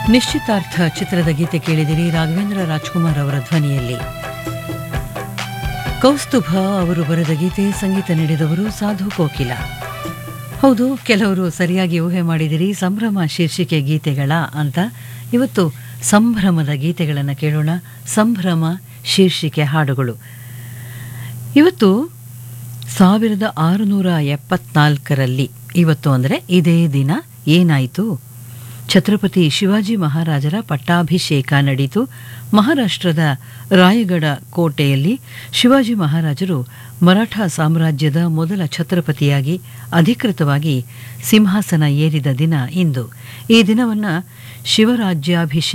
ನಿಶ್ಚಿತಾರ್ಥ ಚಿತ್ರದ ಗೀತೆ ಕೇಳಿದಿರಿ ರಾಘವೇಂದ್ರ ರಾಜ್ಕುಮಾರ್ ಅವರ ಧ್ವನಿಯಲ್ಲಿ ಕೌಸ್ತುಭ ಅವರು ಬರೆದ ಗೀತೆ ಸಂಗೀತ ನೀಡಿದವರು ಸಾಧು ಕೋಕಿಲ ಹೌದು ಕೆಲವರು ಸರಿಯಾಗಿ ಊಹೆ ಮಾಡಿದಿರಿ ಸಂಭ್ರಮ ಶೀರ್ಷಿಕೆ ಗೀತೆಗಳ ಅಂತ ಇವತ್ತು ಸಂಭ್ರಮದ ಗೀತೆಗಳನ್ನು ಕೇಳೋಣ ಸಂಭ್ರಮ ಶೀರ್ಷಿಕೆ ಹಾಡುಗಳು ಇವತ್ತು ಸಾವಿರದ ಆರುನೂರ ಎಪ್ಪತ್ನಾಲ್ಕರಲ್ಲಿ ಇವತ್ತು ಅಂದರೆ ಇದೇ ದಿನ ಏನಾಯಿತು ಛತ್ರಪತಿ ಶಿವಾಜಿ ಮಹಾರಾಜರ ಪಟ್ಟಾಭಿಷೇಕ ನಡೆಯಿತು ಮಹಾರಾಷ್ಟ್ರದ ರಾಯಗಢ ಕೋಟೆಯಲ್ಲಿ ಶಿವಾಜಿ ಮಹಾರಾಜರು ಮರಾಠ ಸಾಮ್ರಾಜ್ಯದ ಮೊದಲ ಛತ್ರಪತಿಯಾಗಿ ಅಧಿಕೃತವಾಗಿ ಸಿಂಹಾಸನ ಏರಿದ ದಿನ ಇಂದು ಈ ದಿನವನ್ನು ಶಿವರಾಜ್ಯಾಭಿಷೇಕ